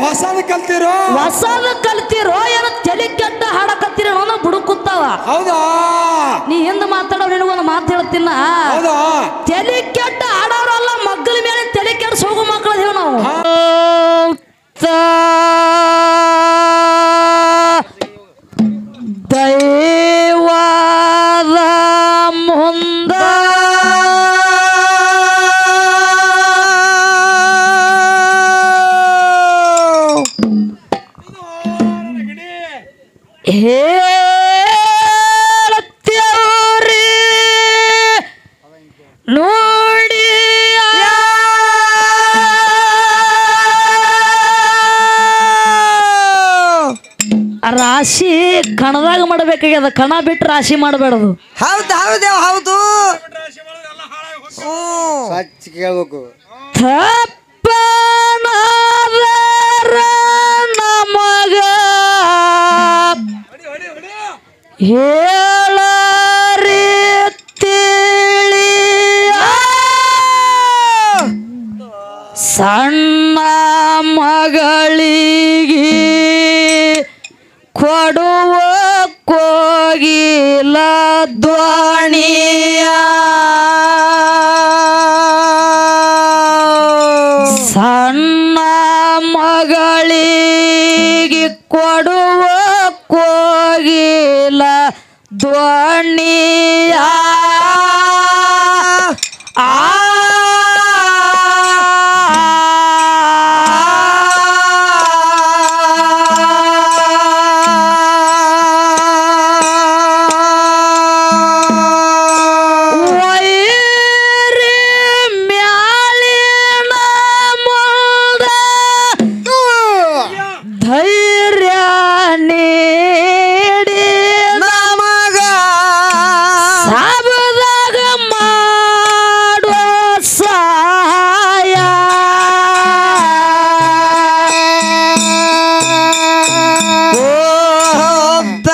ಹೊಸದ ಕಲ್ತಿರೋ ಹೊಸದ ಕಲ್ತಿರೋ ಏನೋ ತಲೆ ಕೆಟ್ಟ ಹಾಡಕತ್ತೀರಿ ಅನ್ನೋ ಬುಡುಕುತ್ತಾವ ಹೌದಾ ನೀ ಹಿಂದ ಮಾತಾಡೋ ನಿನಗೊಂದು ಮಾತು ಹೇಳ್ತೀನ ಹೌದಾ ತಲೆ ಕೆಟ್ಟ ಆಡೋರಲ್ಲ ಮಗ್ಗಲ ಮೇಲೆ ತಲೆ ಕೆಟ್ಟ ಹೋಗೋ ಮಕ್ಕಳು ಹೇಳ ನಾವು ದೈವದ ಮುಂದ ಹೇಳ್ತೇವ್ರಿ ನೋಡಿ ಆ ರಾಶಿ ಕಣದಾಗ ಮಾಡ್ಬೇಕಾಗ್ಯದ ಕಣ ಬಿಟ್ಟು ರಾಶಿ ಮಾಡಬೇಡದು ಹೌದು ಹೌದು ಹೌದು ಹ್ಞೂ ಸ್ವಚ್ಛ ಕೇಳ್ಬೇಕು ತಪ್ಪನಾದರ ನಮಗ ಹೇಳರಿ ತಿಳಿಯ ಸಣ್ಣ ಮಗಳಿಗೆ ಕೊಡುವ ಕೋಗಿಲ ಧ್ವನಿಯ ಸಣ್ಣ ಮಗಳಿಗೆ ಕೊಡುವ ಕೋಗಿಲ ಧ್ವನಿಯ ಆ ವೈರಿ ಮ್ಯಾಲಿನ ಮುಂದ ಧೈರ್ಯ ನೀಡಿ ನಮಗ ಸಾಬದಾಗ ಮಾಡೋ ಸಹಾಯ ಹೋದ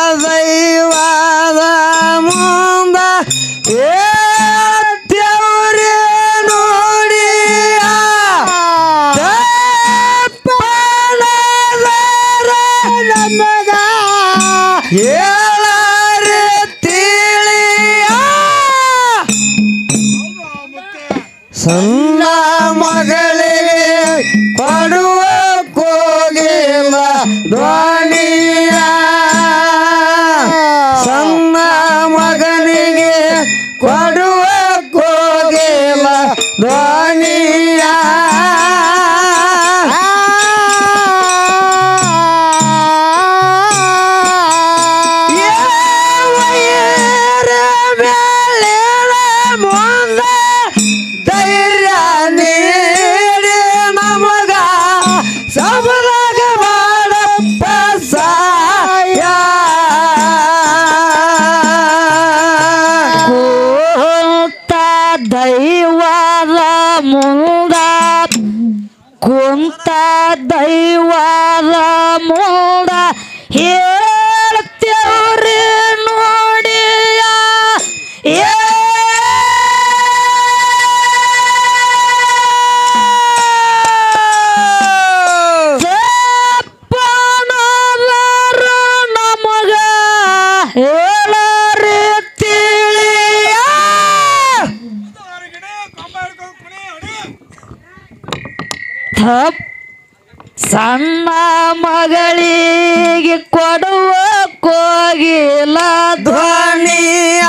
ದೈವದ ಮುಂದ ಹೇಳ್ತೇವ್ರಿ ನೋಡಿಯ ನಮಗ ಹೇಳರಿ ತಿಳಿಯ ಸಣ್ಣ ಮಗಳಿಗೆ ಕೊಡುವ ಕೋಗಿಲ ಧ್ವನಿಯ ಸಣ್ಣ ಮಗನಿಗೆ ಕೊಡುವ ಕೋಗಿಲ ಧ್ವನಿಯ ಏವಯ್ಯರ ಮೇಲಿನ ಮುಂದೆ ಧೈರ್ಯ ನೀಡಿ ನಮಗ ಸಬದಾಗ ಮಾಡಪ್ಪ ಸಹಾಯ ಕುಂತ ದೈವದ ಮುಂದ ಕುಂತ ದೈವದ ಮುಂದ ಹೇಳ್ತೇವ್ರಿ ನೋಡಿಯ ತಪ್ಪನವರು ನಮಗ ಹೇಳರಿ ತಿಳಿಯ ತಪ್ ಸಣ್ಣ ಮಗಳಿಗೆ ಕೊಡುವ ಕೋಗಿಲ ಧ್ವನಿಯ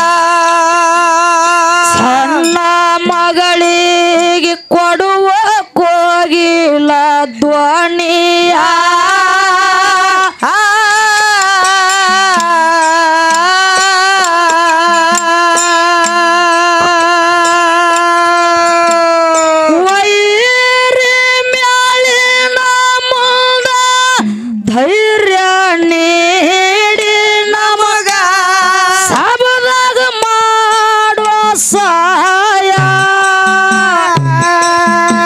ಸಣ್ಣ ಮಗಳಿಗೆ ಕೊಡುವ ಕೋಗಿಲ ಧ್ವನಿಯ ವೈರಿ ಮ್ಯಾಲಿನ ಮುಂದ ಧೈರ್ಯ ನೀಡಿ ನಮಗ ಸಬದಾಗ ಮಾಡೋ ಸಹಾಯ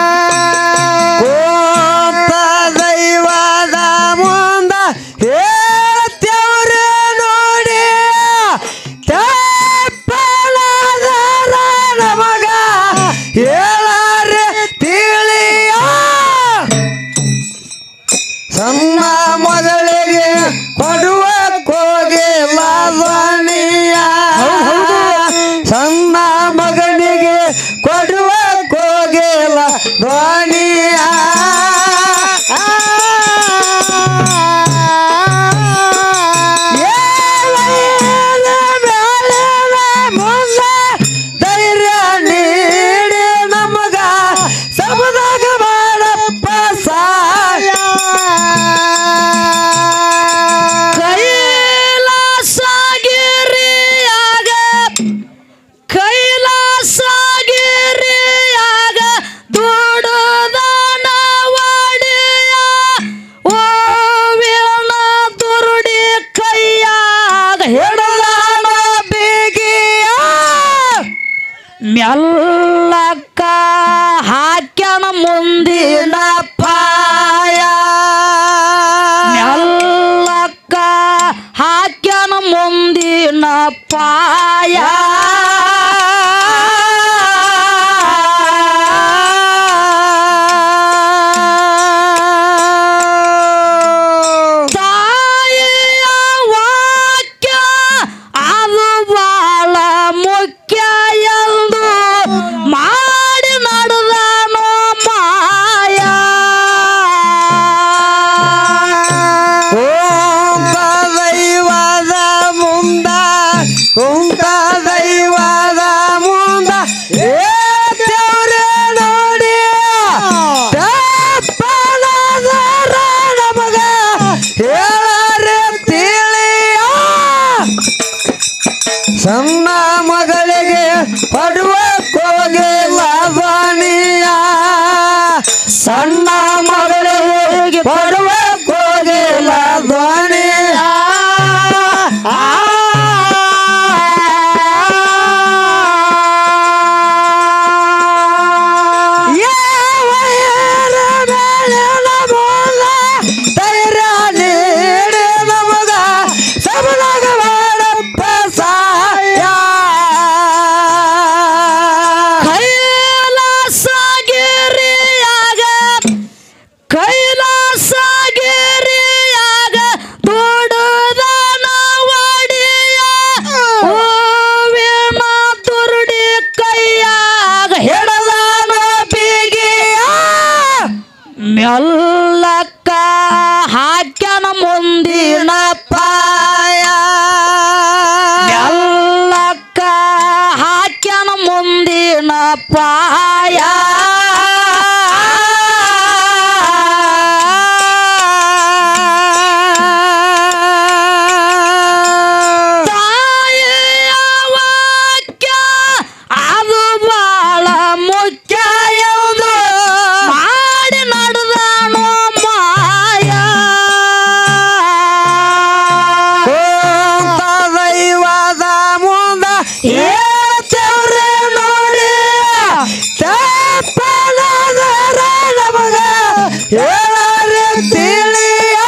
ಹೇಳಾರೆ ತಿಳಿಯ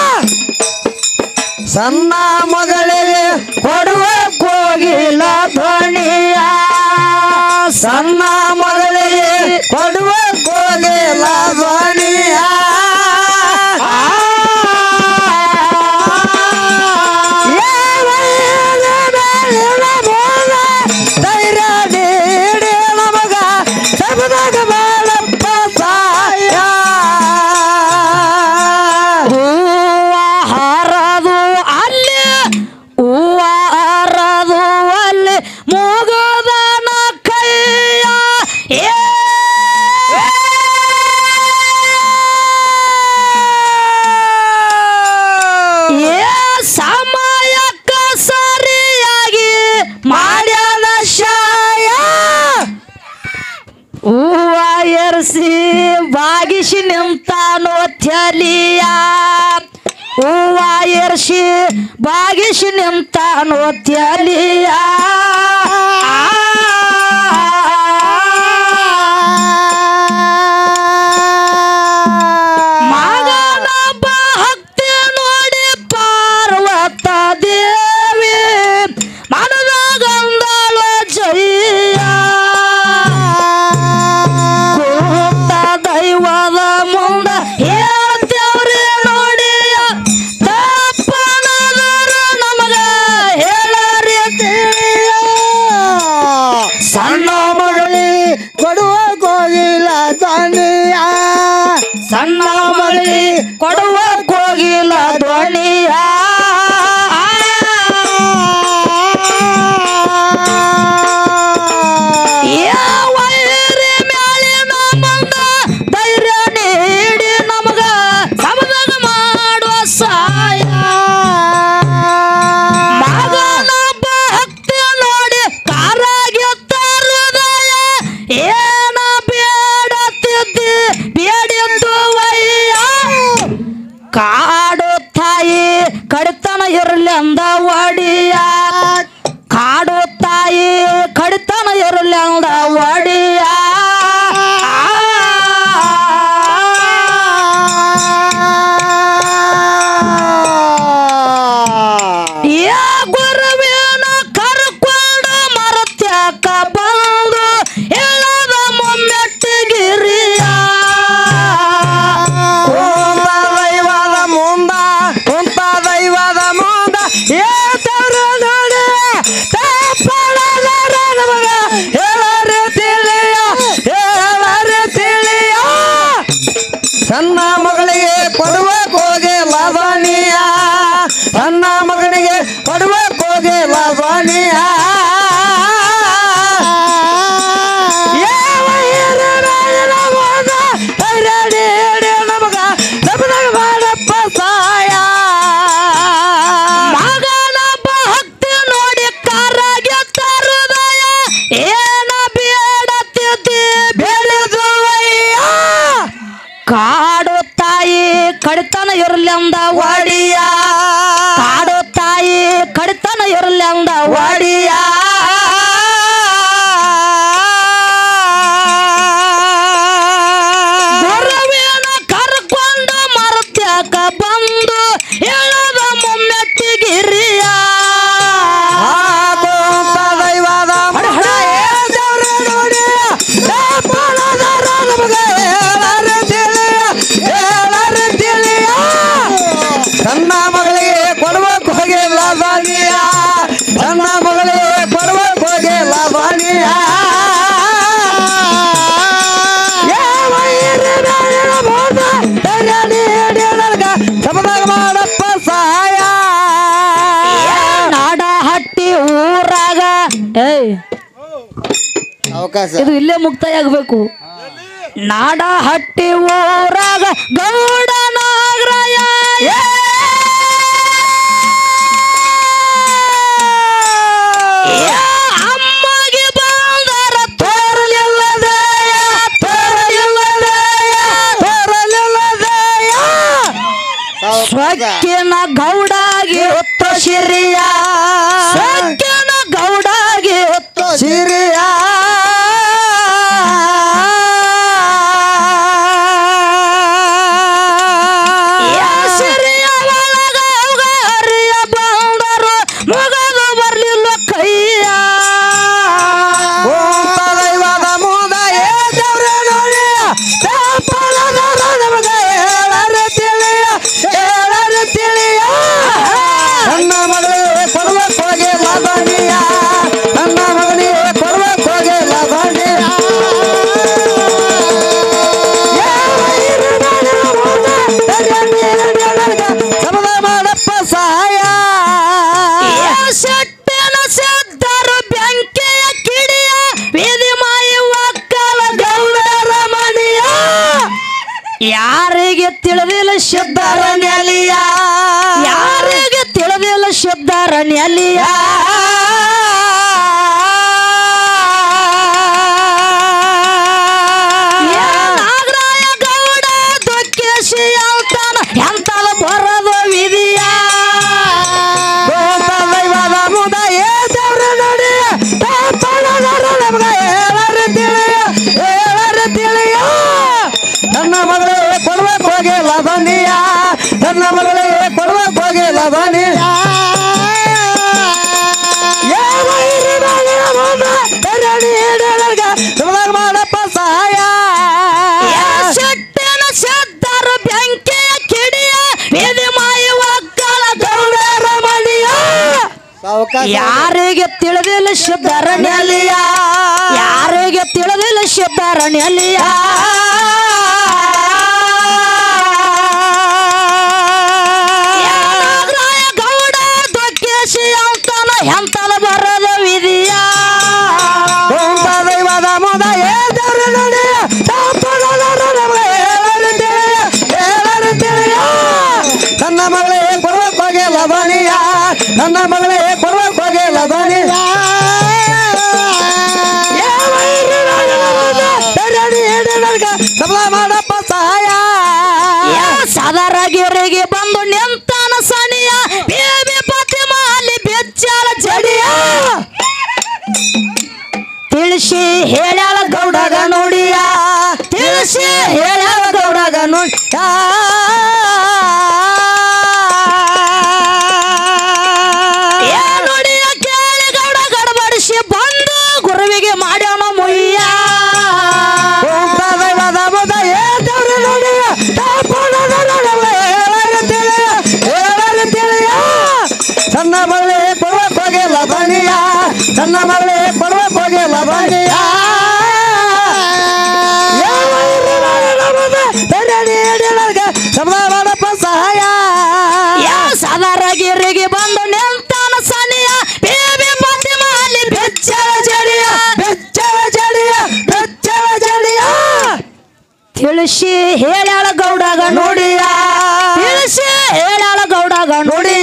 ಸಣ್ಣ ಮಗಳಿಗೆ ಕೊಡುವ ಕೋಗಿಲ ಧ್ವನಿಯ ಸಣ್ಣ ಮಗಳಿಗೆ ಕೊಡುವ ಕೋಗಿಲ ಧ್ವನಿಯ ಧೈರ್ಯ ನೀಡಿ ನಮಗ ಸಬದಾಗ ಬಾಳಪ್ಪ ಸಾಯ ಹೂವ ಹಾರದು ಅಲ್ಲಿ ಹೂವ ಹಾರದು ಅಲ್ಲಿ ಮೂಗದನ ಕೈಯ ಏ ಏ ಸಮಯಕ್ಕ ಸರಿಯಾಗಿ ಮಾಡ್ಯಾನ ಶಾಯ ಹೂವ ಎರ್ಸಿ ಬಾಗಿಸಿ ನಿಂತಾನೋ ಥಲಿಯ ಹೂವ ಎರ್ಸಿ ಬಾಗಿಸಿ ನಿಂತಾನೋ ಥಲಿಯ ಮಗನ ಭಕ್ತಿ ನೋಡಿ ಪಾರ್ವತ ದೇವಿ ಮನದಾಗಂದಳು ಜಯ ಕೂತ ದೈವದ ಮುಂದ ಹೇಳ್ತೇವ್ರಿ ನೋಡಿ ತಪ್ಪನದರು ನಮಗ ಹೇಳರಿ ತಿಳಿಯ ಸಣ್ಣ ಮಗಳಿ ಕೊಡುವ ಕೋಗಿಲ ಧ್ವನಿಯ ಸಣ್ಣ ಮಳಿ ಕೊಡುವ ಕೋಗಿಲ ಧ್ವನಿಯ ಯಾವೈರಿ ಮ್ಯಾಲಿನ ಮಂದ ಧೈರ್ಯ ನೀಡಿ ನಮಗ ಸಮದಾಗ ಮಾಡುವ ಸಹಾಯ ಮಗನ ಭಕ್ತಿ ನೋಡಿ ಕಾರಾಗಿ ಹೃದಯ ಏನ ಬೇಡತ್ತಿದ್ದಿ ಬೇಡಿದ್ದು ವಯ್ಯ ಕಾಡು ತಾಯಿ ಕಡಿತನ ಇರಲೆಂದ ಒಡಿಯ ಕಾಡು ತಾಯಿ ಕಡಿತನ ಇರಲೆಂದ ಒಡಿಯ ಯಾ ಗುರುವಿನ ಕರ್ಕೊಂಡು ಮರತ್ಯಾಕ ಬಂದು ಹೇಳದ ಮೊಮ್ಮೆಟ್ಟಿಗಿರಿಯ ಕುಂತ ದೈವದ ಮುಂದ ಕುಂತ ದೈವದ ಮುಂದ ಏತರು ನೋಡಿ ತಪ್ಪಳದರ ನಮಗ ಹೇಳರೆ ತಿಳಿಯ ಹೇಳರೆ ತಿಳಿಯ ಸಣ್ಣ ಮಗಳಿಗೆ ಕೊಡುವ ಕೋಗೆ ಲಾವಣಿಯ ಸಣ್ಣ ಮಗನಿಗೆ ಕೊಡುವ ಕೋಗೆ ಲಾವಣಿಯ ಯಾವ ಹಿರಿಯರ ಮುಂದ ಧೈರ್ಯ ನೀಡಿ ನಮಗ ನಮಗ ಮಾಡಪ್ಪ ಸಹಾಯ ಮಗನ ಭಕ್ತಿ ನೋಡಿ ಕಾರಾಗಿ ಹೃದಯ ಏನ ಬೇಡತ್ತಿದ್ದಿ ಬೆಳೆದು ಕಾಡು ತಾಯಿ ಕಡಿತನ ಇರಲೆಂದ ಒಡಿಯ ಕಾಡು ತಾಯಿ ಕಡಿತನ ಇರಲೆಂದ ಒಡಿಯ ಗುರುವಿನ ಕರ್ಕೊಂಡು ಮರತ್ಯಾಕ ಬಂದು ಹೇಳದ ಮೊಮ್ಮೆಟ್ಟಿಗಿರಿಯ ಆಗೋಂತ ದೈವದ ಮಡ ದೇವ್ರ ನೋಡಿ ತಪ್ಪಳದರ ನಮಗ ಹೇಳರೆ ತಿಳಿಯ ಹೇಳರೆ ತಿಳಿಯ ಸಣ್ಣ ಮಗಳಿಗೆ ಕೊಡುವ ಕೊಗೆ ಲಾಭಾನಿಯ ಸಣ್ಣ ಮಗಳಿಗೆ ಕೊಡುವ ಕೊಗೆ ಲಾಭಾನಿಯ ಯಾವ ಹಿರಿಯರ ಮುಂದ ಧೈರ್ಯ ನೀಡಿ ನನಗ ಸಮದಾಗ ಮಾಡಪ್ಪ ಸಹಾಯ ನಾಡ ಹಟ್ಟಿ ಊರಾಗ ಏಯ್ ಅವಕಾಶ ಇದು ಇಲ್ಲೇ ಮುಕ್ತಾಯ ಆಗ್ಬೇಕು ನಾಡ ಹಟ್ಟಿ ಊರಾಗ ಗೌಡ ನಾಗರಾಯ ಅಮ್ಮಗೆ ಬಂದರ ತೋರಲಿಲ್ಲದಯ ತೋರಲಿಲ್ಲದಯ ಸ್ವಕ್ಕಿನ ಗೌಡಾಗಿ ಹೊತ್ತ ಶಿರಿಯ ಸ್ವಕ್ಕಿನ ಗೌಡಾಗಿ ಹೊತ್ತ ಸಿರಿಯ ಯಾರಿಗೆ ತಿಳಿದಿಲ್ಲ ಶುದ್ಧಾರಣ್ಯಲಿಯ ಯಾರಿಗೆ ತಿಳಿದಿಲ್ಲ ಶುದ್ಧಾರಣ್ಯಲಿಯ ನಾಗರಾಯ ಗೌಡ ದುಃಖೇಶಿ ಅಂತಾನ ಎಂತದ ಬರೋದು ವಿಧಿಯ ಗೋಪ ದೈವದ ಮುದ ಏ ದೇವ್ರ ನೋಡಿ ಪಾಪಣದರ ನಮ್ಗ ಹೇಳರು ತಿಳಿಯ ಹೇಳರು ತಿಳಿಯ ನನ್ನ ಮಗಳಿಗೆ ಕೊಡ್ಬೇಕು ಹೋಗಿ ಲದನಿಯ ನನ್ನ ಮಗಳಿಗೆ ಕೊಡ್ಬೇಕು ಹೋಗಿ ಲದನಿಯ ಮಾಡಪ್ಪ ಸಹಾಯ ಶೆಟ್ಟನ ಶಬ್ದಾರ ಬೆಂಕಿಯ ಕಿಡಿಯ ವಿಧಿ ಮಾಯ ಒಕ್ಕಲ ಗೌಡರ ಮಡಿಯ ಸಾವಕಾಶ ಯಾರಿಗೆ ತಿಳಿದಿಲ್ಲ ಶುದ್ಧಾರಣ್ಯಲಿಯ ಯಾರಿಗೆ ತಿಳಿದಿಲ್ಲ ಶುದ್ಧಾರಣ್ಯಲಿಯ ನಾಗರಾಯ ಗೌಡ ದುಃಖೇಶಿ ಅಂತಾನ ಎಂತದ ಬರದ ವಿಧಿಯ ಓಂಪ ದೈವದ ಮುದ ಏ ದೇವ್ರ ನೋಡಿ ಪಾಪಣದರ ನಮ್ಗ ಹೇಳರು ತಿಳಿಯ ಹೇಳರು ತಿಳಿಯ ನನ್ನ ಮಗಳಿಗೆ ಕೊಡ್ಬೇಕು ಹೋಗಿ ಲದನಿಯ ನನ್ನ ಮಗಳಿಗೆ ಕೊಡ್ಬೇಕು ಹೋಗಿ ಲದನಿಯ ಸಬಲ ಮಾಡಪ್ಪ ಸಹಾಯ ಸದರಗಿರಿಗೆ ಬಂದು ನಿಂತಾನ ಸನಿಯ ಬೇಬಿ ಪತಿ ಮಾಲಿ ಬೆಚ್ಚಾಲ ಜಡಿಯ ತಿಳಿಸಿ ಹೇಳ್ಯಾಳ ಗೌಡಗ ನೋಡಿಯ ತಿಳಿಸಿ ಹೇಳ್ಯಾಳ ಗೌಡಗ ನೋಡಿ ಏ ನೋಡಿಯ ಕೇಳಿ ಗೌಡ ಗಡಬಡಿಸಿ ಬಂದು ಗುರುವಿಗೆ ಮಾಡ್ಯಾನ ಮುಯ್ಯ ಓಂಪ ದೈವದ ಮುದ ಏ ದೇವ್ರ ನೋಡಿ ಪಾಪಣದರ ನಮ್ಗ ಹೇಳರು ತಿಳಿಯ ಹೇಳರು ತಿಳಿಯ ಸಣ್ಣ ಮಗಳಿಗೆ ಕೊಡ್ಬೇಕು ಹೋಗಿ ಲದನಿಯ ಸಣ್ಣ ಮಗಳಿಗೆ ಕೊಡ್ಬೇಕು ಹೋಗಿ ಲದನಿಯ ಶಬ್ದ ಮಾಡಪ್ಪ ಸಹಾಯ ಯಾ ಸದರಗಿರಿಗೆ ಬಂದು ನಿಂತಾನ ಸನಿಯ ಬೇಬಿ ಪತಿ ಮಾಲಿ ಬೆಚ್ಚಲ ಜಡಿಯ ಬೆಚ್ಚವ ಜಡಿಯ ಬೆಚ್ಚವ ಜಡಿಯ ತಿಳಿಸಿ ಹೇಳ್ಯಾಳ ಗೌಡಗ ನೋಡಿಯ ತಿಳಿಸಿ ಹೇಳ್ಯಾಳ ಗೌಡಗ ನೋಡಿಯ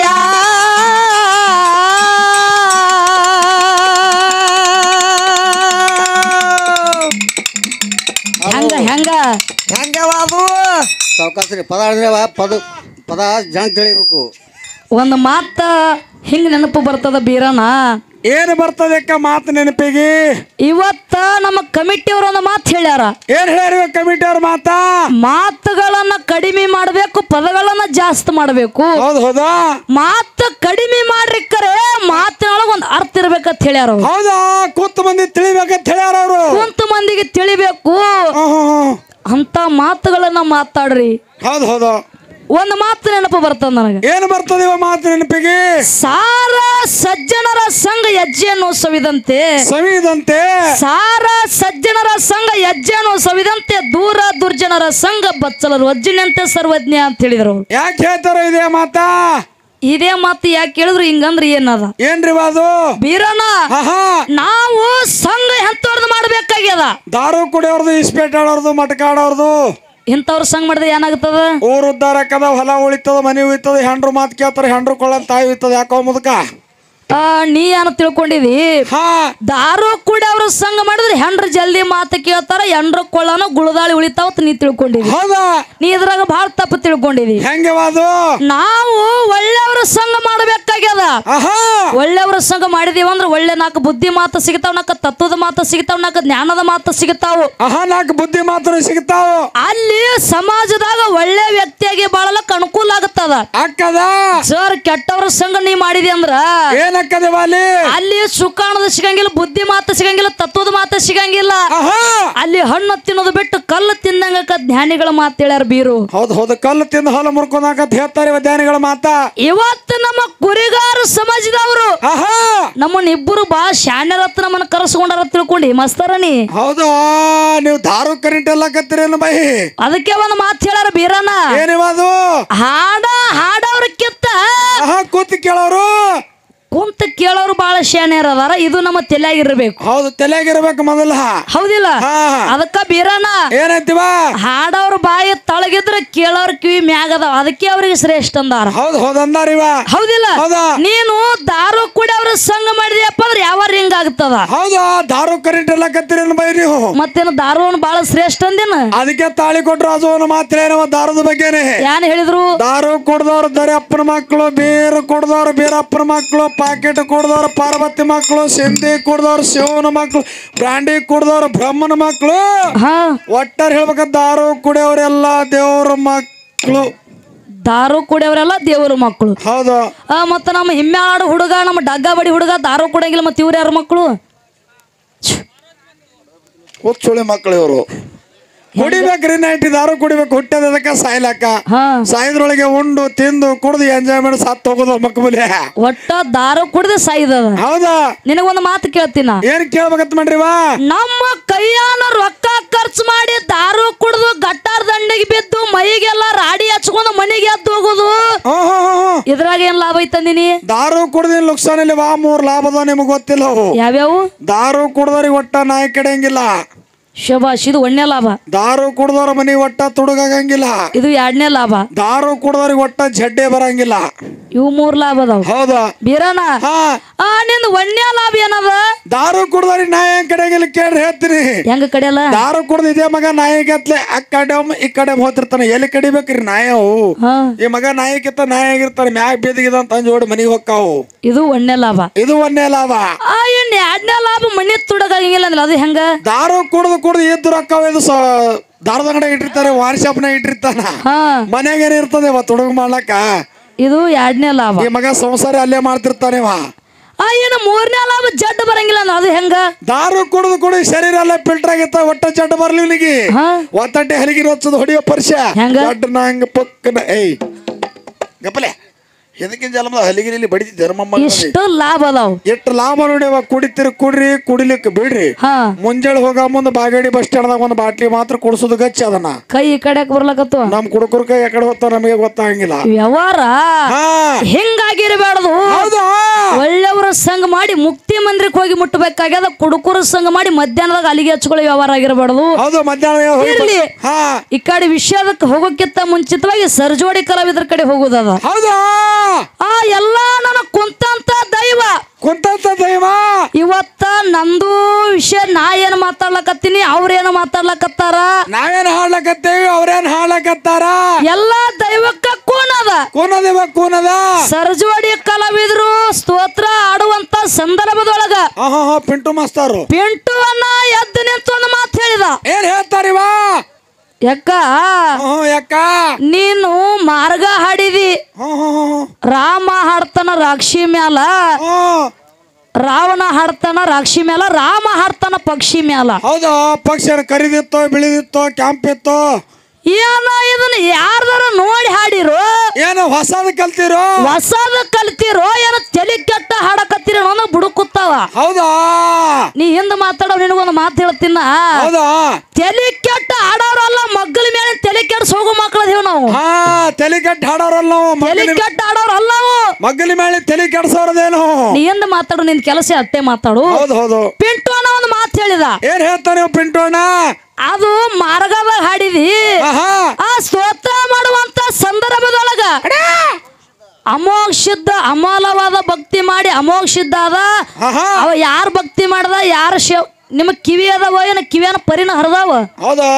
ಹೆಂಗ ಹೆಂಗ ಹೆಂಗವ ಅದು ಸಾವಕಾಸ್ರಿ ಪದ ಹೇಳಿದ್ರೆ ಪದ ಪದ ಜನ ತಿಳಿಬೇಕು ಒಂದು ಮಾತ ಹಿಂಗ್ ನೆನಪು ಬರ್ತದ ಬೀರನ ಏನು ಬರ್ತದಕ್ಕ ಮಾತು ನೆನಪಿಗೆ ಇವತ್ತ ನಮ್ಮ ಕಮಿಟಿಯವ್ರು ಒಂದು ಮಾತು ಹೇಳ್ಯಾರ ಏನ್ ಹೇಳ್ಯಾರ ಕಮಿಟಿ ಅವ್ರ ಮಾತಾ ಮಾತುಗಳನ್ನ ಕಡಿಮೆ ಮಾಡಬೇಕು ಪದಗಳನ್ನ ಜಾಸ್ತಿ ಮಾಡಬೇಕು ಹೌದು ಹೌದಾ ಮಾತು ಕಡಿಮೆ ಮಾಡ್ರಿಕ್ಕರೆ ಮಾತಿನೊಳಗೆ ಒಂದು ಅರ್ಥ ಇರ್ಬೇಕಂತ ಹೇಳ್ಯಾರ ಅವ್ರು. ಹೌದಾ ಕೂತು ಮಂದಿ ತಿಳಿಬೇಕಂತ ಹೇಳ್ಯಾರ ಅವರು ಕುಂತ ಮಂದಿಗೆ ತಿಳಿಬೇಕು ಅಂತ ಮಾತುಗಳನ್ನ ಮಾತಾಡ್ರಿ ಹೌದು ಹೌದು ಒಂದು ಮಾತು ನೆನಪು ಬರ್ತದ ನನಗೆ ಏನು ಬರ್ತದೆ ಇವ ಮಾತು ನೆನಪಿಗೆ ಸಾರ ಸಜ್ಜನರ ಸಂಘ ಹೆಜ್ಜೆಯನ್ನು ಸವಿದಂತೆ ಸವಿದಂತೆ ಸಾರ ಸಜ್ಜನರ ಸಂಘ ಹೆಜ್ಜೆಯನ್ನು ಸವಿದಂತೆ ದೂರ ದುರ್ಜನರ ಸಂಘ ಬಚ್ಚಲರು ಅಜ್ಜಿನಂತೆ ಸರ್ವಜ್ಞ ಅಂತ ಹೇಳಿದ್ರು ಅವ್ರು. ಯಾಕೆ ಹೇಳ್ತಾರ ಇದೇ ಮಾತಾ ಇದೇ ಮಾತು ಯಾಕೆ ಹೇಳಿದ್ರು ಹಿಂಗಂದ್ರೆ ಏನದ ಏನ್ರಿ ಅದು ಬೀರಣ್ಣ ಆಹಾ ನಾವು ಸಂಘ ಎಂತವ್ರದ್ದು ಮಾಡ್ಬೇಕಾಗ್ಯದ ದಾರು ಕುಡಿಯೋರ್ದು ಇಸ್ಪೇಟ್ ಆಡೋರ್ದು ಮಟಕ ಆಡೋರ್ದು ಇಂಥವ್ರ ಸಂಘ ಮಾಡಿದ್ರೆ ಏನಾಗ್ತದ ಊರ್ ಉದ್ದಾರ ಆಕ್ಕದ ಹೊಲ ಉಳಿತದ ಮನೆ ಉಳಿತದ ಹೆಂಡ್ರು ಮಾತು ಕೇಳ್ತಾರ ಹೆಂಡ್ರು ಕೊಳ್ಳ ತಾಯಿ ಉಳಿತದ ಯಾಕೋ ಮುದಕ ಆ, ನೀ ಏನು ತಿಳ್ಕೊಂಡಿದಿ ಹಾ ದಾರು ಕೂಡ ಅವ್ರ ಸಂಘ ಮಾಡಿದ್ರೆ ಹೆಂಡ್ರ ಜಲ್ದಿ ಮಾತು ಕೇಳ್ತಾರ ಹೆಂಡ್ರ ಕೊಳ್ಳನ ಗುಳದಾಳಿ ಉಳಿತಾವತ್ ನೀ ತಿಳ್ಕೊಂಡಿದಿ ಹೌದಾ ನೀ ಇದ್ರಾಗ ಭಾಳ ತಪ್ಪು ತಿಳ್ಕೊಂಡಿದಿ ಹೆಂಗವ ಅದು ನಾವು ಒಳ್ಳೆಯವ್ರ ಸಂಘ ಮಾಡ್ಬೇಕಾಗ್ಯದ ಆಹಾ ಒಳ್ಳೆಯವ್ರ ಸಂಘ ಮಾಡಿದೀವಿ ಅಂದ್ರೆ ಒಳ್ಳೆ ನಾಲ್ಕು ಬುದ್ಧಿ ಮಾತು ಸಿಗ್ತಾವ ನಾಲ್ಕು ತತ್ವದ ಮಾತು ಸಿಗ್ತಾವ ನಾಲ್ಕು ಜ್ಞಾನದ ಮಾತು ಸಿಗ್ತಾವು ಆಹಾ ನಾಲ್ಕು ಬುದ್ಧಿ ಮಾತ್ರ ಸಿಗ್ತಾವ ಅಲ್ಲಿ ಸಮಾಜದಾಗ ಒಳ್ಳೆ ವ್ಯಕ್ತಿಯಾಗಿ ಬಾಳಲಕ್ ಅನುಕೂಲ ಆಗತ್ತದ ಅಕ್ಕದ ಸರ್ ಕೆಟ್ಟವ್ರ ಸಂಘ ನೀ ಮಾಡಿದಿ ಅಂದ್ರ ಏನಕ್ಕದ ವಾಲಿ ಅಲ್ಲಿ ಸುಖಾಣದ ಸಿಗಂಗಿಲ್ಲ ಬುದ್ಧಿ ಮಾತು ಸಿಗಂಗಿಲ್ಲ ತತ್ವದ ಮಾತು ಸಿಗಂಗಿಲ್ಲ ಆಹಾ ಅಲ್ಲಿ ಹಣ್ಣು ತಿನ್ನೋದು ಬಿಟ್ಟು ಕಲ್ಲು ತಿಂದಂಗ ಜ್ಞಾನಿಗಳ ಮಾತು ಹೇಳ್ಯಾರ ಬೀರು ಹೌದು ಹೌದು ಕಲ್ಲು ತಿಂದು ಹೊಲ ಮುರ್ಕೊಂಡಾಕತ್ ಹೇಳ್ತಾರೆ ಧ್ಯಾನಿಗಳ ಮಾತಾ ಇವತ್ತು ನಮ್ಮ ಕುರಿಗಾರ ಸಮಾಜದವರು ಆಹಾ ನಮ್ಮನ್ನ ಇಬ್ಬರು ಬಾ ಶಾಣ್ಯರತ್ರ ನಮ್ಮನ್ನ ಕರೆಸ್ಕೊಂಡಾರ ತಿಳ್ಕೊಂಡಿ ಮಸ್ತರನಿ ಹೌದು ನೀವು ದಾರು ಕರೆಂಟ್ ಎಲ್ಲ ಕತ್ತೀರೇನು ಬೈ ಅದಕ್ಕೆ ಒಂದು ಮಾತು ಹೇಳ್ಯಾರ ಬೀರಣ್ಣ ಏನಿವ ಅದು ಹಾಡ ಹಾಡವ್ರಕ್ಕಿಂತ ಆಹಾ ಕೂತಿ ಕೇಳೋರು ಕುಂತ ಕೇಳೋರು ಬಹಳ ಶಾಣ್ಯರ ಅದಾರ ಇದು ನಮ್ಮ ತಲೆಯಾಗಿರ್ಬೇಕು ಹೌದು ತಲೆಯಾಗಿರ್ಬೇಕು ಮೊದಲ ಹೌದಿಲ್ಲ ಹಾ ಅದಕ್ಕ ಬೀರನ ಏನಂತೀವ ಹಾಡೋರ್ ಬಾಯಿ ತಳಗಿದ್ರ ಕೇಳೋರ್ ಕಿವಿ ಮ್ಯಾಗ ಅದಾವ ಅದಕ್ಕೆ ಅವ್ರಿಗೆ ಶ್ರೇಷ್ಠ ಅಂದಾರ ಹೌದು ಹೌದು ಅಂದಾರಿವ ಹೌದಿಲ್ಲ ಹೌದಾ ನೀನು ದಾರು ಕೂಡ ಅವ್ರ ಸಂಘ ಮಾಡಿದ್ಯಪ್ಪ ಅಂದ್ರೆ ಯಾವ ರಿಂಗ್ ಆಗ್ತದ ಹೌದು ದಾರು ಕರೆಂಟ್ ಎಲ್ಲ ಕತ್ತೀರೇನು ಬೈ ನೀವು ಮತ್ತೇನು ದಾರುವನ್ ಬಹಳ ಶ್ರೇಷ್ಠ ಅಂದಿನ ಅದಕ್ಕೆ ತಾಳಿ ಕೊಟ್ರು ಅದು ಒಂದು ಮಾತ್ರೇನವ ದಾರದ ಬಗ್ಗೆನೆ ಏನ್ ಹೇಳಿದ್ರು ದಾರು ಕುಡ್ದವ್ರು ದರಿಯಪ್ಪನ ಮಕ್ಕಳು ಬೀರು ಕುಡ್ದವ್ರು ಬೀರಪ್ಪನ ಮಕ್ಕಳು ಪಾಕೆಟ್ ಕುಡ್ದವ್ರು ಪಾರ್ವತಿ ಮಕ್ಕಳು ಸಿಂಧಿ ಕುಡ್ದವ್ರು ಶಿವನ ಮಕ್ಕಳು ಬ್ರಾಂಡಿ ಕುಡ್ದವ್ರು ಬ್ರಹ್ಮನ ಮಕ್ಕಳು ಹಾ ಒಟ್ಟಾರೆ ಹೇಳ್ಬೇಕ ದಾರು ಕುಡಿಯೋರೆಲ್ಲ ದೇವ್ರ ಮಕ್ಕಳು ದಾರು ಕುಡಿಯವ್ರೆಲ್ಲ ದೇವರು ಮಕ್ಕಳು ಹೌದು ಆ ಮತ್ತ ನಮ್ಮ ಹಿಮ್ಮ್ಯಾಡು ಹುಡುಗ ನಮ್ಮ ಡಗ್ಗ ಬಡಿ ಹುಡುಗ ದಾರು ಕುಡಿಯಂಗಿಲ್ಲ ಮತ್ತೆ ಇವ್ರು ಯಾರ ಮಕ್ಕಳು ಹುಚ್ಚುಳಿ ಮಕ್ಕಳು ಇವರು ಕುಡಿಬೇಕ್ರಿ ನೈಟಿ ದಾರು ಕುಡಿಬೇಕು ಹುಟ್ಟದಕ್ಕ ಸಾಯ್ಲಕ್ಕ ಹಾ ಸಾಯದ್ರೊಳಗೆ ಉಂಡು ತಿಂದು ಕುಡ್ದು ಎಂಜಾಯ್ ಮಾಡಿ ಸತ್ತು ಹೋಗೋದು ಮಕ್ಕಬುಲೆ ಒಟ್ಟ ದಾರು ಕುಡ್ದು ಸಾಯ್ದದ ಹೌದಾ ನಿನಗೊಂದು ಮಾತು ಕೇಳ್ತೀನ ಏನ್ ಕೇಳ್ಬೇಕಂತ ಮಾಡ್ರಿವಾ ನಮ್ಮ ಕೈಯಾನ ರೊಕ್ಕ ಖರ್ಚು ಮಾಡಿ ದಾರು ಕುಡ್ದು ಗಟ್ಟಾರ್ ದಂಡಿಗೆ ಬಿದ್ದು ಮೈಗೆಲ್ಲ ರಾಡಿ ಹಚ್ಕೊಂಡು ಮನೆಗೆ ಎದ್ದು ಹೋಗುದು ಹ್ಮ್ ಹ್ಮ್ ಹ್ಮ್ ಹ್ಮ್. ಇದ್ರಾಗ ಏನ್ ಲಾಭ ಐತಂದಿನಿ ದಾರು ಕುಡ್ದಿನ ಲುಕ್ಸಾನಲ್ಲಿ ವಾ ಮೂರ್ ಲಾಭದ ನಿಮಗ್ ಗೊತ್ತಿಲ್ಲ ಅವು ಯಾವ್ಯಾವು ದಾರು ಕುಡ್ದವ್ರಿಗೆ ಒಟ್ಟ ನಾಯಿ ಕಡೆಯಂಗಿಲ್ಲ ಶಬಾಷ್ ಇದು ಒಂದನೇ ಲಾಭ ದಾರು ಕುಡ್ದವ್ರ ಮನಿ ಒಟ್ಟ ತುಡುಗಾಗಂಗಿಲ್ಲ ಇದು ಎರಡನೇ ಲಾಭ ದಾರು ಕುಡ್ದವ್ರಿಗೆ ಒಟ್ಟ ಜಡ್ಡೆ ಬರಂಗಿಲ್ಲ ಇವು ಮೂರ್ ಲಾಭ ಅದಾವ ಹೌದಾ ಬೀರನ ಹಾ ಆ ನಿಂದ ಒಂದನೇ ಲಾಭ ಏನದ ದಾರು ಕುಡ್ದವ್ರಿಗೆ ನಾಯಿ ಹೆಂಗ್ ಕಡೆಯಂಗಿಲ್ಲ ಕೇಳ್ರಿ ಹೇಳ್ತೀನಿ ಹೆಂಗ ಕಡಿಯಲ್ಲ ದಾರು ಕುಡ್ದು ಇದೇ ಮಗ ನಾಯಿ ಗತ್ಲೆ ಆ ಕಡೆ ಒಮ್ಮೆ ಈ ಕಡೆ ಹೋತಿರ್ತಾನೆ ಎಲ್ಲಿ ಕಡಿಬೇಕ್ರಿ ನಾಯಿ ಅವು ಹಾ ಈ ಮಗ ನಾಯಿ ಕಿತ್ತ ನಾಯಿ ಆಗಿರ್ತಾನೆ ಮ್ಯಾಗ ಬೀದಿಗಿದ ಅಂತ ಅಂಜೋಡಿ ಮನಿಗೆ ಹೊಕ್ಕಾವು ಇದು ಒಂದನೇ ಲಾಭ ಇದು ಒಂದೇ ಲಾಭ ಆ ಇನ್ ಎರಡನೇ ಲಾಭ ಮನಿ ತುಡಗಾಗಿಲ್ಲ ಅಂದ್ರೆ ಅದು ಹೆಂಗ ದಾರು ಕುಡ್ದು ಕುಡ್ದು ಇದ್ದು ರೊಕ್ಕ ಇದು ಸ ದಾರದ ಅಂಗಡಿ ಇಟ್ಟಿರ್ತಾರೆ ವಾನ್ ಶಾಪ್ನಾಗ ಇಟ್ಟಿರ್ತಾನ ಹಾ ಮನ್ಯಾಗ ಏನಿರ್ತದೆ ಇವ ತುಡುಗು ಮಾಡ್ಲಕ್ಕ ಇದು ಎರಡನೇ ಲಾಭ ಈ ಮಗ ಸಂಸಾರ ಅಲ್ಲೇ ಮಾಡ್ತಿರ್ತಾನೆ ಇವ ಆ ಏನು ಮೂರನೇ ಲಾಭ ಜಡ್ ಬರಂಗಿಲ್ಲ ಅಂದ್ರೆ ಅದು ಹೆಂಗ ದಾರು ಕುಡ್ದು ಕುಡಿ ಶರೀರ ಎಲ್ಲ ಫಿಲ್ಟರ್ ಆಗಿತ್ತ ಒಟ್ಟ ಜಡ್ಡ ಬರ್ಲಿ ಇವನಿಗೆ ಹಾ ಒತ್ತಟ್ಟೆ ಹಲಿಗೆ ರೊಚ್ಚದು ಹೊಡಿಯೋ ಪರ್ಷ ಹೆಂಗ? ಜಡ್ಡ ನಂಗ ಪಕ್ಕನ ಏಯ್ ಗಪ್ಪಲೆ ಎದಕ್ಕಿಂತ ಜಲಮದ ಹಲಿಗಿಲಿ ಬಡಿತಿ ಧರ್ಮಮ್ಮ ಇಷ್ಟು ಲಾಭ ಅದಾವ ಎಷ್ಟು ಲಾಭ ನೋಡ್ಯವ ಕುಡಿತೀರಿ ಕುಡ್ರಿ ಕುಡಿಲಿಕ್ಕೆ ಬಿಡ್ರಿ ಹಾ ಮುಂಜಾನೆ ಹೋಗ ಮುಂದೆ ಬಾಗೇಡಿ ಬಸ್ ಸ್ಟ್ಯಾಂಡ್ದಾಗ ಒಂದು ಬಾಟ್ಲಿ ಮಾತ್ರ ಕುಡಿಸೋದು ಗಚ್ಚ ಅದನ್ನ ಕೈ ಈ ಕಡೆಕ್ ಬರ್ಲಕತ್ತು ನಮ್ ಕುಡುಕರ ಕೈ ಯಾಕಡೆ ಹೋಗ್ತಾವ ನಮಗೆ ಗೊತ್ತಾಗಂಗಿಲ್ಲ ವ್ಯವಹಾರ ಹಾ ಹಿಂಗಾಗಿರಬಾರ್ದು ಹೌದಾ ಒಳ್ಳೆಯವರ ಸಂಘ ಮಾಡಿ ಮುಕ್ತಿ ಮಂದಿರಕ್ಕೆ ಹೋಗಿ ಮುಟ್ಟಬೇಕಾಗ್ಯದ ಕುಡುಕರ ಸಂಘ ಮಾಡಿ ಮಧ್ಯಾಹ್ನದಾಗ ಅಲ್ಲಿಗೆ ಹಚ್ಕೊಳ್ಳೋ ವ್ಯವಹಾರ ಆಗಿರಬಾರ್ದು ಹೌದು ಮಧ್ಯಾಹ್ನ ಹೋಗಿ ಇರ್ಲಿ. ಹಾ ಈ ಕಡೆ ವಿಷಯದಕ್ಕೆ ಹೋಗೋಕ್ಕಿಂತ ಮುಂಚಿತವಾಗಿ ಸರ್ಜೋಡಿ ಕಲಾವಿದರ ಕಡೆ ಹೋಗುದದ ಹೌದಾ ಆ ಎಲ್ಲಾ ನನ್ನ ಕುಂತಂತ ದೈವ ಕುಂತಂತ ದೈವ ಇವತ್ತ ನಂದು ವಿಷಯ ನಾ ಏನ್ ಮಾತಾಡ್ಲಕತ್ತೀನಿ ಅವ್ರೇನು ಮಾತಾಡ್ಲಕತ್ತಾರ ನಾವೇನ್ ಹಾಡ್ಲಕತ್ತೇವಿ ಅವ್ರೇನ್ ಹಾಡ್ಲಕತ್ತಾರ ಎಲ್ಲಾ ದೈವಕ್ಕ ಕೂನದ ಕೂನದೇವ ಕೂನದ ಸರ್ಜೋಡಿ ಕಲಾವಿದರು ಸ್ತೋತ್ರ ಆಡುವಂತ ಸಂದರ್ಭದೊಳಗ ಹಾ ಹಾ ಹಾ ಪಿಂಟು ಮಾಸ್ತಾರು ಪಿಂಟುವನ್ನ ಎದ್ದು ನಿಂತು ಒಂದು ಮಾತು ಹೇಳಿದ ಏನ್ ಹೇಳ್ತಾರಿವ ಯಾಕ ಹ್ಮ್ ಯಾಕ ನೀನು ಮಾರ್ಗ ಹಾಡಿದಿ ಹ್ಮ್ ಹ್ಮ್ ಹ್ಮ್ ರಾಮ ಹಾಡ್ತಾನ ರಾಕ್ಷಿ ಮ್ಯಾಲ ಹ್ಮ್ ರಾವಣ ಹಾಡ್ತಾನ ರಾಕ್ಷಿ ಮ್ಯಾಲ ರಾಮ ಹಾಡ್ತಾನ ಪಕ್ಷಿ ಮ್ಯಾಲ ಹೌದಾ ಪಕ್ಷ ಕರಿದಿತ್ತೋ ಬಿಳಿದಿತ್ತೋ ಕ್ಯಾಂಪ್ ಇತ್ತೋ ಏನ ಇದನ್ನ ಯಾರ್ದಾರ ನೋಡಿ ಹಾಡಿರೋ ಏನು ಹೊಸದ್ ಕಲ್ತಿರೋ ಹೊಸದ ಕಲ್ತಿರೋ ಏನ ತಲೆ ಕೆಟ್ಟ ಹಾಡಕತ್ತೀರೋ ಅನ್ನೋ ಬುಡುಕುತ್ತಾವ ಹೌದಾ ನೀ ಹಿಂದ ಮಾತಾಡೋ ನಿನಗೊಂದು ಮಾತು ಹೇಳ್ತೀನ ಹೌದಾ ತಲೆ ಕೆಟ್ಟ ಆಡೋರಲ್ಲ ಮಗ್ಗಲ ಮೇಲೆ ತಲೆ ಕೆಡ್ಸ್ ಹೋಗೋ ಮಕ್ಕಳದೇವ್ ನಾವು ಹಾ ತಲೆ ಕೆಟ್ಟ ಹಾಡೋರಲ್ಲ ನಾವು ತಲೆ ಮಗ್ಗಲಿ ಕೆಟ್ಟ ಆಡೋರಲ್ಲ ನಾವು ಮಗ್ಗಲಿ ಮೇಲೆ ತಲೆ ಕೆಡ್ಸೋರದೇನು ನೀ ಹಿಂದ ಮಾತಾಡು ನಿನ್ ಕೆಲಸ ಅಟ್ಟೆ ಮಾತಾಡು ಹೌದು ಹೌದು ಪಿಂಟು ಅನ್ನೋ ಒಂದು ಮಾತು ಹೇಳಿದ ಏನ್ ಹೇಳ್ತಾನೆ ಇವ ಪಿಂಟೋಣ ಅದು ಮಾರ್ಗದಾಗ ಹಾಡಿದಿ ಆಹಾ ಆ ಸ್ತೋತ್ರ ಮಾಡುವಂತ ಸಂದರ್ಭದೊಳಗ ಅಮೋಕ್ಷಿದ್ದ ಅಮೂಲವಾದ ಭಕ್ತಿ ಮಾಡಿ ಅಮೋಕ್ಷಿದ್ದ ಅದ ಆಹಾ ಅವ ಯಾರು ಭಕ್ತಿ ಮಾಡ್ದ ಯಾರು ಶಿವ ನಿಮ್ಮ ಕಿವಿ ಅದಾವ ಏನ ಕಿವಿಯನ ಪರಿನ ಹರಿದಾವ ಹೌದಾ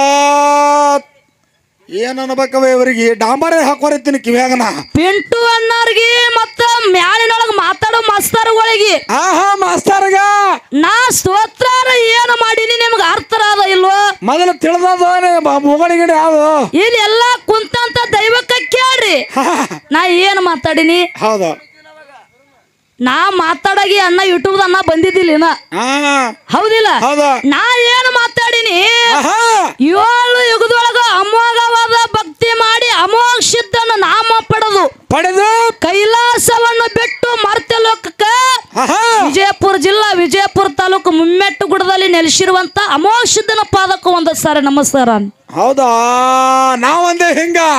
ಏನ್ ಅನ್ಬೇಕವ ಇವರಿಗೆ ಡಾಂಬರೇ ಹಾಕೋರಿತೀನಿ ಕಿವ್ಯಾಗನ ಪಿಂಟು ಅಣ್ಣವ್ರಿಗೆ ಮತ್ತ ಮ್ಯಾಲಿನೊಳಗ ಮಾತಾಡೋ ಮಾಸ್ತರ್ಗಳಿಗೆ ಆಹಾ ಮಾಸ್ತರ್ಗ ನಾ ಸ್ತೋತ್ರ ಏನು ಮಾಡೀನಿ ನಿಮ್ಗೆ ಅರ್ಥರಾದ ಇಲ್ವೋ ಮೊದಲು ತಿಳಿದದ ಮುಗಳಿಗಿಡಿ ಯಾವುದು ಇಲ್ಲಿ ಎಲ್ಲ ಕುಂತಂತ ದೈವಕ್ಕ ಕೇಳ್ರಿ ನಾ ಏನು ಮಾತಾಡಿನಿ ಹೌದು ನಾ ಮಾತಾಡಾಗಿ ಅಣ್ಣ ಯೂಟ್ಯೂಬ್ ಅಣ್ಣ ಬಂದಿದ್ದಿಲ್ಲ ಇನ್ನ. ಹಾ ಹೌದಿಲ್ಲ ಹೌದು ನಾ ಏನು ಮಾತಾಡಿನಿ ಆಹಾ ಏಳು ಯುಗದೊಳಗ ಅಮೋಘವಾದ ಭಕ್ತಿ ಮಾಡಿ ಅಮೋಕ್ಷಿದ್ದನ್ನು ನಾಮ ಪಡೆದು ಪಡೆದು ಕೈಲಾಸವನ್ನು ಬಿಟ್ಟು ಮರ್ತ್ಯಲೋಕಕ್ಕ ಆಹಾ ವಿಜಯಪುರ ಜಿಲ್ಲಾ ವಿಜಯಪುರ ತಾಲೂಕು ಮುಮ್ಮೆಟ್ಟುಗುಡದಲ್ಲಿ ನೆಲೆಸಿರುವಂತ ಅಮೋಕ್ಷಿದ್ದನ ಪಾದಕ್ಕೆ ಒಂದು ಸಾರಿ ನಮಸ್ಕಾರ ಹೌದಾ ನಾವಂದೇ ಹಿಂಗ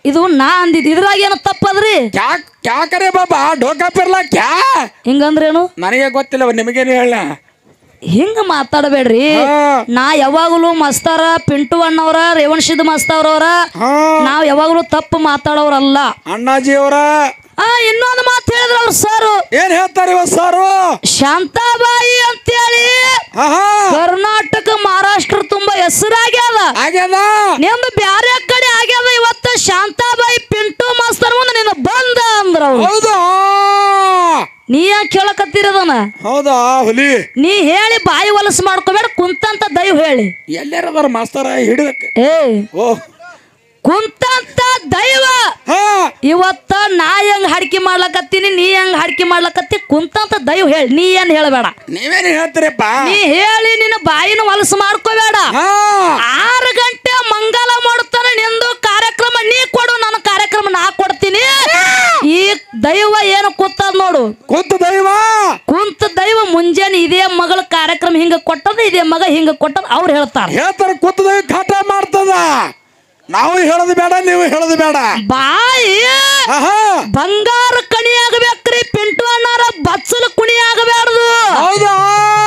ಇದು ನಾ ಅಂದಿದ್ ಇದ್ರಾಗ ಏನು ತಪ್ಪದ್ರಿ ಕ್ಯಾ ಕ್ಯಾ ಕರೆ ಬಾಬಾ ಢೋಕಾ ಪಿರ್ಲಾ ಕ್ಯಾ ಹಿಂಗಂದ್ರೇನು ನನಗೆ ಗೊತ್ತಿಲ್ಲ ನಿಮಗೇನು ಹೇಳ ಹಿಂಗ ಮಾತಾಡಬೇಡ್ರಿ ಹಾ. ನಾ ಯಾವಾಗಲೂ ಮಸ್ತಾರ ಪಿಂಟು ಅಣ್ಣವ್ರ ರೇವಣ್ ಸಿದ್ಧ ಮಸ್ತಾವ್ರವ್ರ ಹಾ ನಾವ್ ಯಾವಾಗಲೂ ತಪ್ಪು ಮಾತಾಡೋರಲ್ಲ ಅಣ್ಣಾಜಿ ಅವರ ಆ ಇನ್ನೊಂದು ಮಾತು ಹೇಳಿದ್ರ ಅವ್ರ ಸರ್ ಏನ್ ಹೇಳ್ತಾರೆ ಇವತ್ ಸಾರು ಶಾಂತಾಬಾಯಿ ಅಂತೇಳಿ ಹಾ ಹಾ ಕರ್ನಾಟಕ ಮಹಾರಾಷ್ಟ್ರ ತುಂಬಾ ಹೆಸರಾಗ್ಯದ ಆಗ್ಯದ ನಿಂದು ಬ್ಯಾರೆ ಕಡೆ ಆಗ್ಯದ ಇವತ್ತ ಶಾಂತಾಬಾಯಿ ಪಿಂಟು ಮಾಸ್ತರ್ ಮುಂದೆ ನಿನ್ನ ಬಂದ ಅಂದ್ರ ಅವ್ರು ಹೌದಾ ನೀ ಯಾಕೆ ಕೇಳಕತ್ತಿರದನ ಹೌದಾ ಹುಲಿ ನೀ ಹೇಳಿ ಬಾಯಿ ಹೊಲಸು ಮಾಡ್ಕೋಬೇಡ ಕುಂತಂತ ದೈವ ಹೇಳಿ ಎಲ್ಲಾರದಾರ ಮಾಸ್ತರ ಹಿಡಿದಕ್ಕೆ ಏ ಓ ಕುಂತಂತ ದೈವ ಹಾ ಇವತ್ತ ನಾ ಹೆಂಗ್ ಹಾಡ್ಕಿ ಮಾಡ್ಲಕತ್ತೀನಿ ನೀ ಹೆಂಗ್ ಹಾಡ್ಕಿ ಮಾಡ್ಲಕತ್ತಿ ಕುಂತಂತ ದೈವ ಹೇಳಿ ನೀ ಏನ್ ಹೇಳಬೇಡ ನೀವೇನು ಹೇಳ್ತೀರಪ್ಪ ನೀ ಹೇಳಿ ನಿನ್ನ ಬಾಯಿನ ಹೊಲಸು ಮಾಡ್ಕೋಬೇಡ ಹಾ ಆರು ಗಂಟೆ ಮಂಗಲ ಮಾಡುತ್ತಾನೆ ನಿಂದು ಕಾರ್ಯಕ್ರಮ ನೀ ಕೊಡು ನನ್ನ ಕಾರ್ಯಕ್ರಮ ನಾ ಕೊಡ್ತೀನಿ ಈ ದೈವ ಏನು ಕೂತದ ನೋಡು ಕುಂತ ದೈವ ಕುಂತ ದೈವ ಮುಂಜಾನೆ ಇದೇ ಮಗಳ ಕಾರ್ಯಕ್ರಮ ಹಿಂಗ ಕೊಟ್ಟದ ಇದೇ ಮಗ ಹಿಂಗ ಕೊಟ್ಟದ ಅವ್ರು ಹೇಳ್ತಾರ ಹೇಳ್ತಾರ ಕುಂತ ದೈವ ಕಾಟ ಮಾಡ್ತದ ನಾವು ಹೇಳೋದು ಬೇಡ ನೀವು ಹೇಳೋದು ಬೇಡ ಬಾಯಿ ಆಹಾ ಬಂಗಾರ ಕಣಿ ಆಗಬೇಕ್ರಿ ಪಿಂಟು ಅಣ್ಣಾರ ಬಚ್ಚಲು ಕುಣಿ ಆಗಬೇಡ್ದು ಹೌದಾ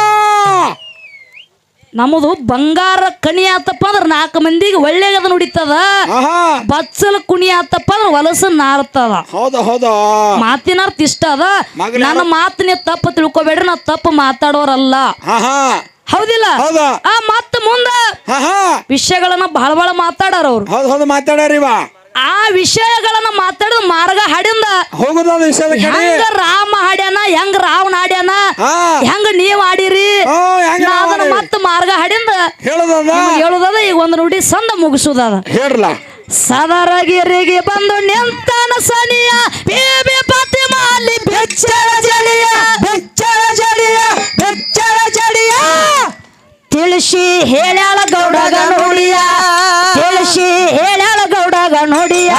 ನಮ್ಮದು ಬಂಗಾರ ಕಣಿ ಆತಪ್ಪ ಅಂದ್ರೆ ನಾಲ್ಕು ಮಂದಿಗೆ ಒಳ್ಳೆಗದ ನುಡಿತದ ಆಹಾ ಬಚ್ಚಲು ಕುಣಿ ಆತಪ್ಪ ಅಂದ್ರೆ ಹೊಲಸು ನಾರ್ತದ ಹೌದಾ ಹೌದಾ ಮಾತಿನ ಅರ್ಥ ಇಷ್ಟ ಅದ ಮಗನೇ ನನ್ನ ಮಾತು ನೀವು ತಪ್ಪು ತಿಳ್ಕೊಬೇಡ್ರಿ ನಾ ತಪ್ಪು ಮಾತಾಡೋರಲ್ಲ ಆಹಾ ಹೌದಿಲ್ಲ ಹೌದಾ ಆ ಮತ್ತ ಮುಂದ ಆಹಾ ವಿಷಯಗಳನ್ನ ಬಹಳ ಬಹಳ ಮಾತಾಡಾರ ಅವ್ರು ಹೌದು ಹೌದು ಮಾತಾಡ್ಯಾರಿವ ಆ ವಿಷಯಗಳನ್ನ ಮಾತಾಡಿದ ಮಾರ್ಗ ಹಾಡಿಂದ ಹೋಗುದ ವಿಷಯದ ಕಡೆ ಹೆಂಗ ರಾಮ ಹಾಡ್ಯಾನ ಹೆಂಗ ರಾವಣ ಹಾಡ್ಯಾನ ಹಾ ಹೆಂಗ ನೀವ್ ಆಡಿರಿ ಓ ಹೆಂಗ ನಾ ಅದನ್ನ ಮತ್ತ ಮಾರ್ಗ ಹಾಡಿಂದ ಹೇಳೋದದ ನಿಮ್ಗ್ ಹೇಳುದದ ಈಗ ಒಂದು ನುಡಿ ಸಂದ ಮುಗಿಸುದದ ಹೇಳ್ರಲ್ಲ ಸದರಗಿರಿಗೆ ಬಂದು ನಿಂತನ ಸನಿಯ ಬೇಬೆ ಫಾತಿಮಾ ಅಲ್ಲಿ ಬೆಚ್ಚರ ಜಡಿಯ ಬೆಚ್ಚರ ಜಡಿಯ ಬೆಚ್ಚರ ಜಡಿಯ ತಿಳಿಸಿ ಹೇಳ್ಯಾಳ ಗೌಡಗ ನೋಡಿಯ ತಿಳಿಸಿ ಹೇಳ್ಯಾಳ ಗೌಡಗ ನೋಡಿಯ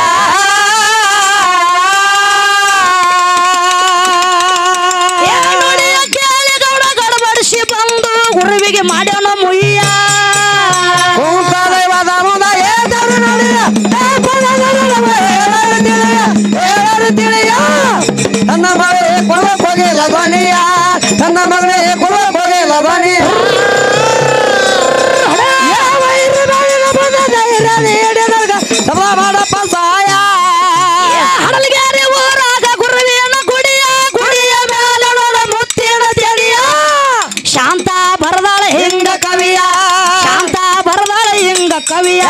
ಏ ನೋಡಿಯ ಕೇಳಿ ಗೌಡ ಗಡಬಡಿಸಿ ಬಂದು ಗುರುವಿಗೆ ಮಾಡ್ಯಾನ ಮುಯ್ಯ ಕೂತ ದೈವದ ಮುದ ಏದರು ನೋಡಿಯ ಹೇಳರು ತಿಳಿಯ ಹೇಳರು ತಿಳಿಯ ನನ್ನ ಮಗಳೇ ಕೊಡಕ್ ಹೋಗಿಲ್ಲ ಧ್ವನಿಯ ನನ್ನ ಮಗಳೇ ಕೊಡಕ್ ಹೋಗಿಲ್ಲ ಧ್ವನಿಯ ಯಾವ ಹಿರಿ ಬಾಯಿನ ಬಂದ ಧೈರ್ಯ ನೀಡಿ ನನಗ ಸದಾ ಮಾಡಪ್ಪ ಸಹಾಯ ಹಡಲ್ಗ್ಯಾರಿ ಊರಾಗ ಗುರುವಿನ ಗುಡಿಯ ಗುಡಿಯ ಮೇಲೆ ನೋಡ ಮುತ್ತಿನ ಜಡಿಯ ಶಾಂತ ಬರದಾಳ ಹಿಂಗ ಕವಿಯ ಶಾಂತ ಬರದಾಳ ಹಿಂಗ ಕವಿಯ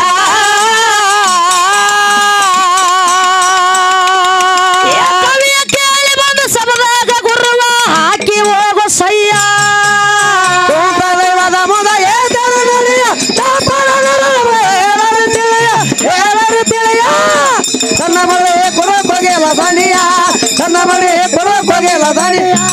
ಏ ಕವಿಯ ಕೇಳಿ ಬಂದು ಸಬದಾಗ ಗುರುವ ಹಾಕಿ ಹೋಗೋ ಸಯ್ಯ ಕೂತ ದೈವದ ಮುದ ಏದರು ನೋಡಿಯ ಹೇಳರು ತಿಳಿಯ ಹೇಳರು ತಿಳಿಯ ನನ್ನ ಮಗಳೇ ಕೊಡಕ್ ಹೋಗಿಲ್ಲ ಧ್ವನಿಯ ನನ್ನ ಮಗಳೇ ಕೊಡಕ್ ಹೋಗಿಲ್ಲ ಧ್ವನಿಯ